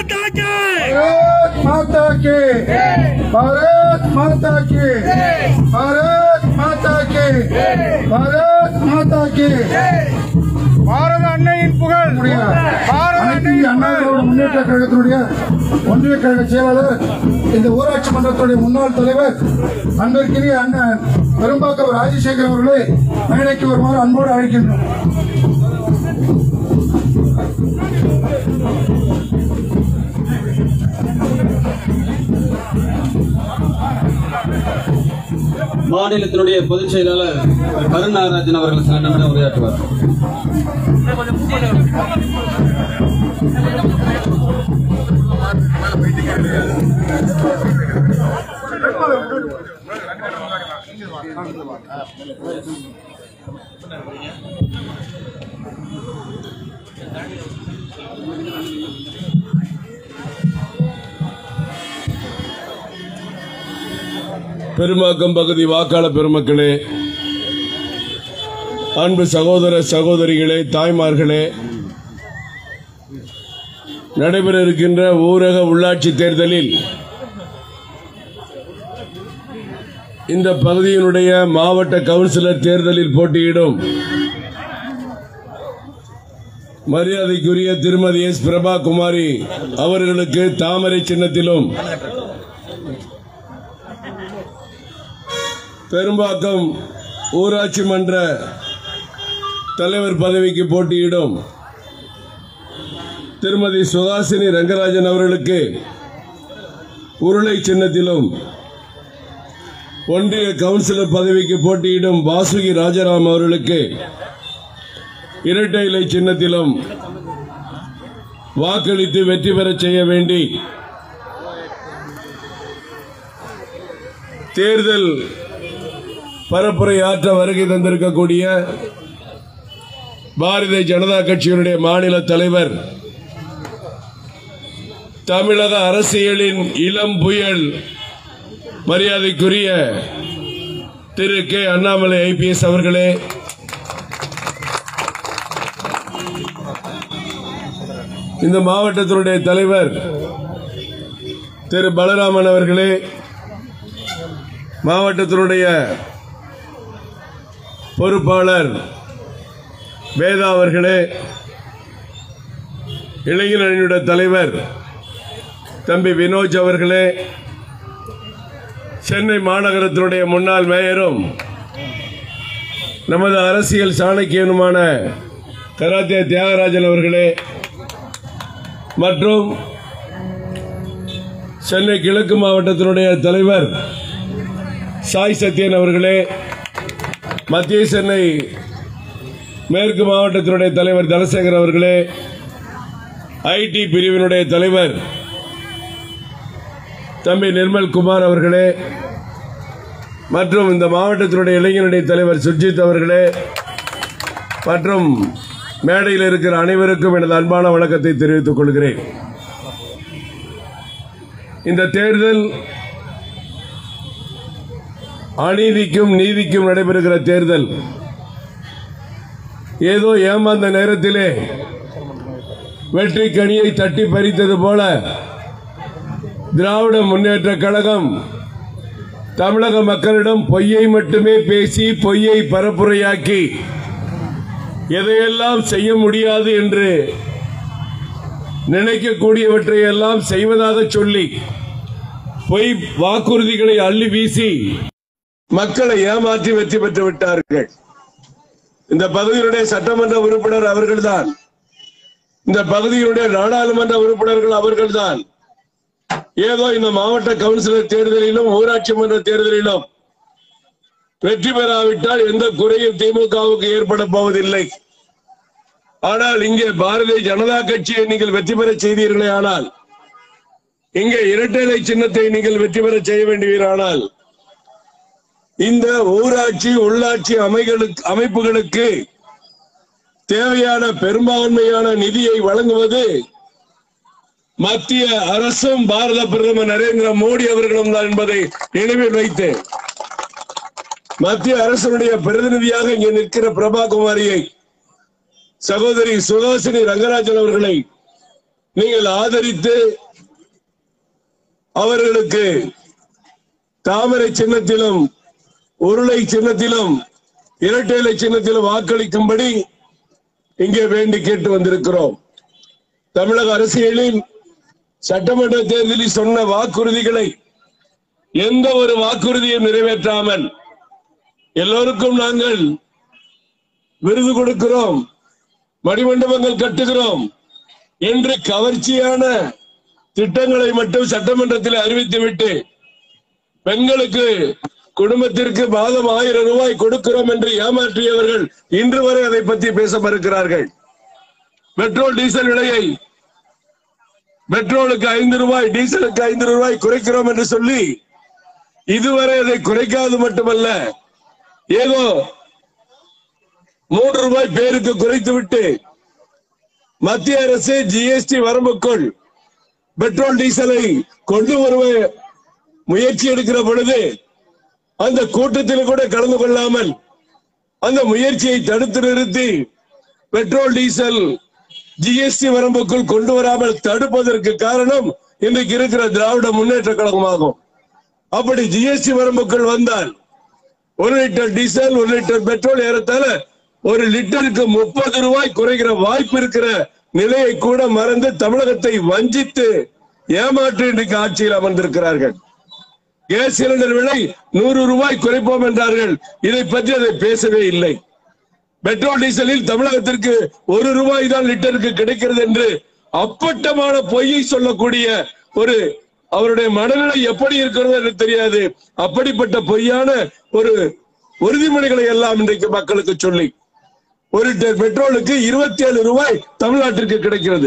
माता की भारत माता की भारत माता की भारत माता की भारत माता की பாரத அன்னையின் புகழ் பாரத அனைத்து அன்னையின் அண்ணா திராவிட முன்னேற்ற கழகத்தினுடைய ஒன்றிய கழக செயலாளர் இந்த ஊராட்சி மன்றத்துடைய முன்னாள் தலைவர் அன்பிற்கினிய அண்ணன் பெரும்பாக்கம் ராஜசேகர் அவர்களை மேடைக்கு வருமாறு அன்போடு அழைக்கின்றோம் மாநிலத்தினுடைய பொதுச் செயலாளர் கருண் நாகராஜன் அவர்கள் சில நிமிடம் உரையாற்றுவார் பெருமாக்கம் பகுதி வாக்காளர் பெருமக்களே அன்பு சகோதர சகோதரிகளே தாய்மார்களே நடைபெற இருக்கின்ற ஊரக உள்ளாட்சி தேர்தலில் இந்த பகுதியினுடைய மாவட்ட கவுன்சிலர் தேர்தலில் போட்டியிடும் மரியாதைக்குரிய திருமதி எஸ் பிரபா குமாரி அவர்களுக்கு தாமரை சின்னத்திலும் பெரும்பாக்கம் ஊராட்சி மன்ற தலைவர் பதவிக்கு போட்டியிடும் திருமதி சுகாசினி ரங்கராஜன் அவர்களுக்கு உருளை சின்னத்திலும் ஒன்றிய கவுன்சிலர் பதவிக்கு போட்டியிடும் வாசுகி ராஜாராம் அவர்களுக்கு இரட்டை இலை சின்னத்திலும் வாக்களித்து வெற்றி பெறச் செய்ய வேண்டி தேர்தல் பரப்புரை ஆற்ற வருகை தந்திருக்கக்கூடிய பாரதிய ஜனதா கட்சியினுடைய மாநில தலைவர் தமிழக அரசியலின் இளம் புயல் மரியாதைக்குரிய திரு கே அண்ணாமலை ஐபிஎஸ் அவர்களே இந்த மாவட்டத்தினுடைய தலைவர் திரு பலராமன் அவர்களே மாவட்டத்தினுடைய பொறுப்பாளர் வேதா அவர்களே இளைஞர் அணியுடைய தலைவர் தம்பி வினோஜ் அவர்களே சென்னை மாநகரத்தினுடைய முன்னாள் மேயரும் நமது அரசியல் சாணக்கியனுமான கராத்தே தியாகராஜன் அவர்களே மற்றும் சென்னை கிழக்கு மாவட்டத்தினுடைய தலைவர் சாய் சத்யன் அவர்களே மத்திய சென்னை மேற்கு மாவட்டத்தினுடைய தலைவர் தனசேகர் அவர்களே ஐடி பிரிவினுடைய தலைவர் தம்பி நிர்மல் குமார் அவர்களே மற்றும் இந்த மாவட்டத்தினுடைய இளைஞருடைய தலைவர் சுர்ஜித் அவர்களே மற்றும் மேடையில் இருக்கிற அனைவருக்கும் எனது அன்பான வணக்கத்தை தெரிவித்துக் கொள்கிறேன் இந்த தேர்தல் அநீதிக்கும் நீதிக்கும் நடைபெறுகிற தேர்தல் ஏதோ ஏமாந்த நேரத்திலே வெற்றி கனியை தட்டி பறித்தது போல திராவிட முன்னேற்ற கழகம் தமிழக மக்களிடம் பொய்யை மட்டுமே பேசி பொய்யை பரப்புரையாக்கி எதையெல்லாம் செய்ய முடியாது என்று நினைக்கக்கூடியவற்றை எல்லாம் செய்வதாக சொல்லி பொய் வாக்குறுதிகளை அள்ளி வீசி மக்களை ஏமாற்றி வெற்றி பெற்று விட்டார்கள் இந்த பகுதியினுடைய சட்டமன்ற உறுப்பினர் அவர்கள்தான் இந்த பகுதியினுடைய நாடாளுமன்ற உறுப்பினர்கள் அவர்கள்தான் ஏதோ இந்த மாவட்ட கவுன்சிலர் தேர்தலிலும் ஊராட்சி மன்ற தேர்தலிலும் வெற்றி பெறாவிட்டால் எந்த குறையும் திமுகவுக்கு ஏற்பட போவதில்லை ஆனால் இங்கே பாரதிய ஜனதா கட்சியை நீங்கள் வெற்றி பெற செய்தீர்களே ஆனால் இங்கே இரட்டை சின்னத்தை நீங்கள் வெற்றி பெற செய்ய வேண்டுவீரானால் இந்த ஊராட்சி உள்ளாட்சி அமைகளுக்கு அமைப்புகளுக்கு தேவையான பெரும்பான்மையான நிதியை வழங்குவது மத்திய அரசும் பாரத பிரதமர் நரேந்திர மோடி அவர்களும் தான் என்பதை நினைவில் வைத்து மத்திய அரசனுடைய பிரதிநிதியாக இங்கே நிற்கிற பிரபா குமாரியை சகோதரி சுகாசினி ரங்கராஜன் அவர்களை நீங்கள் ஆதரித்து அவர்களுக்கு தாமரை சின்னத்திலும் உருளை சின்னத்திலும் இரட்டை இலை சின்னத்திலும் வாக்களிக்கும்படி இங்கே வேண்டி கேட்டு வந்திருக்கிறோம் தமிழக அரசியலில் சட்டமன்ற தேர்தலில் சொன்ன வாக்குறுதிகளை எந்த ஒரு வாக்குறுதியும் நிறைவேற்றாமல் எல்லோருக்கும் நாங்கள் விருது கொடுக்கிறோம் மணிமண்டபங்கள் கட்டுகிறோம் என்று கவர்ச்சியான திட்டங்களை மட்டும் சட்டமன்றத்தில் அறிவித்துவிட்டு பெண்களுக்கு குடும்பத்திற்கு மாதம் ஆயிரம் ரூபாய் கொடுக்கிறோம் என்று ஏமாற்றியவர்கள் இன்று வரை அதை பற்றி பேச மறுக்கிறார்கள் பெட்ரோல் டீசல் விலையை பெட்ரோலுக்கு ஐந்து ரூபாய் டீசலுக்கு ஐந்து ரூபாய் குறைக்கிறோம் என்று சொல்லி இதுவரை அதை குறைக்காது மட்டுமல்ல ஏதோ மூன்று ரூபாய் பேருக்கு குறைத்து விட்டு மத்திய அரசு ஜிஎஸ்டி வரம்புக்குள் பெட்ரோல் டீசலை கொண்டு வருவ முயற்சி எடுக்கிற பொழுது அந்த கூட்டத்தில் கூட கலந்து கொள்ளாமல் அந்த முயற்சியை தடுத்து நிறுத்தி பெட்ரோல் டீசல் ஜிஎஸ்டி வரம்புக்குள் கொண்டு வராமல் தடுப்பதற்கு காரணம் இன்றைக்கு இருக்கிற திராவிட முன்னேற்ற கழகமாகும் அப்படி ஜிஎஸ்டி வரம்புக்குள் வந்தால் ஒரு லிட்டர் டீசல் ஒரு லிட்டர் பெட்ரோல் ஏறத்தால ஒரு லிட்டருக்கு முப்பது ரூபாய் குறைகிற வாய்ப்பு இருக்கிற நிலையை கூட மறந்து தமிழகத்தை வஞ்சித்து ஏமாற்றி இன்றைக்கு ஆட்சியில் அமர்ந்திருக்கிறார்கள் கேஸ் சிலிண்டர் விலை நூறு ரூபாய் குறைப்போம் என்றார்கள் இதை பற்றி அதை பேசவே இல்லை பெட்ரோல் டீசலில் தமிழகத்திற்கு ஒரு ரூபாய் தான் லிட்டருக்கு கிடைக்கிறது என்று அப்பட்டமான பொய்யை சொல்லக்கூடிய ஒரு அவருடைய மனநிலை எப்படி இருக்கிறது என்று தெரியாது அப்படிப்பட்ட பொய்யான ஒரு உறுதிமொழிகளை எல்லாம் இன்றைக்கு மக்களுக்கு சொல்லி ஒரு லிட்டர் பெட்ரோலுக்கு இருபத்தி ஏழு ரூபாய் தமிழ்நாட்டிற்கு கிடைக்கிறது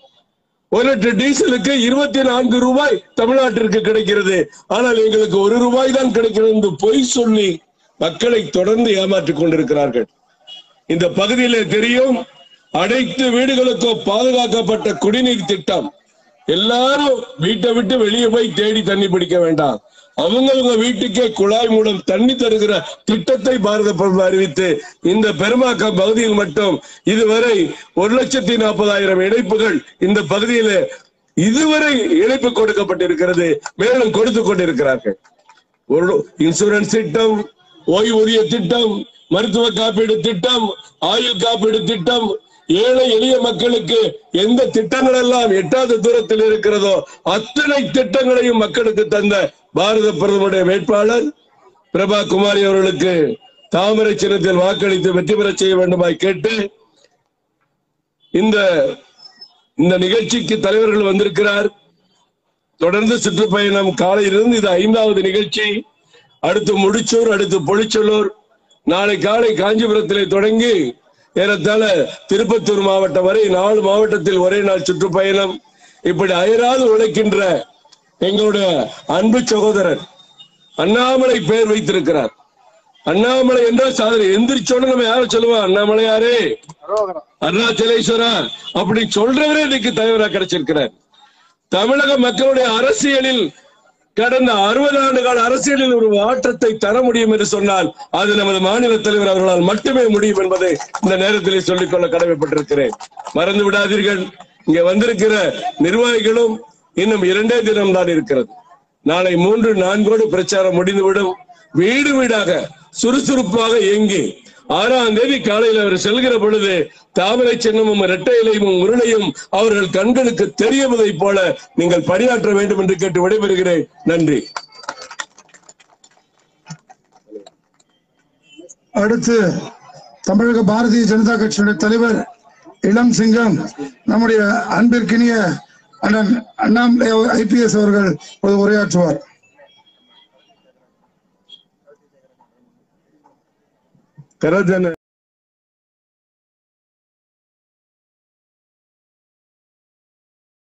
ஒரு லிட்டர் டீசலுக்கு இருபத்தி நான்கு ரூபாய் தமிழ்நாட்டிற்கு கிடைக்கிறது ஆனால் எங்களுக்கு ஒரு ரூபாய் தான் கிடைக்கிறது என்று பொய் சொல்லி மக்களை தொடர்ந்து ஏமாற்றிக் கொண்டிருக்கிறார்கள் இந்த பகுதியிலே தெரியும் அனைத்து வீடுகளுக்கோ பாதுகாக்கப்பட்ட குடிநீர் திட்டம் எல்லாரும் வீட்டை விட்டு வெளியே போய் தேடி தண்ணி பிடிக்க வேண்டாம் அவங்கவங்க வீட்டுக்கே குழாய் மூலம் தண்ணி தருகிற திட்டத்தை பாரத பிரதமர் அறிவித்து இந்த பெருமாக்கம் பகுதியில் மட்டும் இதுவரை ஒரு லட்சத்தி நாற்பதாயிரம் இணைப்புகள் இந்த பகுதியில இதுவரை இணைப்பு கொடுக்கப்பட்டிருக்கிறது மேலும் கொடுத்து கொண்டிருக்கிறார்கள் ஒரு இன்சூரன்ஸ் திட்டம் ஓய்வூதிய திட்டம் மருத்துவ காப்பீடு திட்டம் ஆயுள் காப்பீடு திட்டம் ஏழை எளிய மக்களுக்கு எந்த திட்டங்கள் எல்லாம் எட்டாவது தூரத்தில் இருக்கிறதோ அத்தனை திட்டங்களையும் மக்களுக்கு தந்த பாரத பிரதமருடைய வேட்பாளர் பிரபா குமாரி அவர்களுக்கு தாமரை சின்னத்தில் வாக்களித்து வெற்றி பெறச் செய்ய வேண்டுமாய் கேட்டு இந்த இந்த நிகழ்ச்சிக்கு தலைவர்கள் வந்திருக்கிறார் தொடர்ந்து சுற்றுப்பயணம் காலையிலிருந்து இது ஐந்தாவது நிகழ்ச்சி அடுத்து முடிச்சூர் அடுத்து பொழிச்சலூர் நாளை காலை காஞ்சிபுரத்திலே தொடங்கி ஏறத்தாழ திருப்பத்தூர் மாவட்டம் வரை நாலு மாவட்டத்தில் ஒரே நாள் சுற்றுப்பயணம் இப்படி அயராது உழைக்கின்ற எங்களுடைய அன்பு சகோதரர் அண்ணாமலை பெயர் வைத்திருக்கிறார் அண்ணாமலை என்றால் சாதனை எந்திரிச்சோன்னு நம்ம யார சொல்லுவோம் அண்ணாமலையாரே அருணாச்சலேஸ்வரா அப்படி சொல்றவரே இன்னைக்கு தலைவரா கிடைச்சிருக்கிறார் தமிழக மக்களுடைய அரசியலில் கடந்த அறுபது ஆண்டு கால அரசியலில் ஒரு மாற்றத்தை தர முடியும் என்று சொன்னால் அது நமது மாநில தலைவர் அவர்களால் மட்டுமே முடியும் என்பதை இந்த நேரத்திலே சொல்லிக்கொள்ள கடமைப்பட்டிருக்கிறேன் மறந்து விடாதீர்கள் இங்க வந்திருக்கிற நிர்வாகிகளும் இன்னும் இரண்டே தினம் தான் இருக்கிறது நாளை மூன்று நான்கோடு பிரச்சாரம் முடிந்துவிடும் வீடு வீடாக சுறுசுறுப்பாக இயங்கி ஆறாம் தேதி காலையில் அவர் செல்கிற பொழுது தாமரை சின்னமும் இரட்டை இலையும் உருளையும் அவர்கள் கண்களுக்கு தெரியுவதைப் போல நீங்கள் பணியாற்ற வேண்டும் என்று கேட்டு விடைபெறுகிறேன் நன்றி அடுத்து தமிழக பாரதிய ஜனதா கட்சியுடைய தலைவர் இளம் சிங்கம் நம்முடைய அன்பிற்கினிய அண்ணன் அண்ணாமலை ஐபிஎஸ் அவர்கள் இப்போது உரையாற்றுவார் கரஜன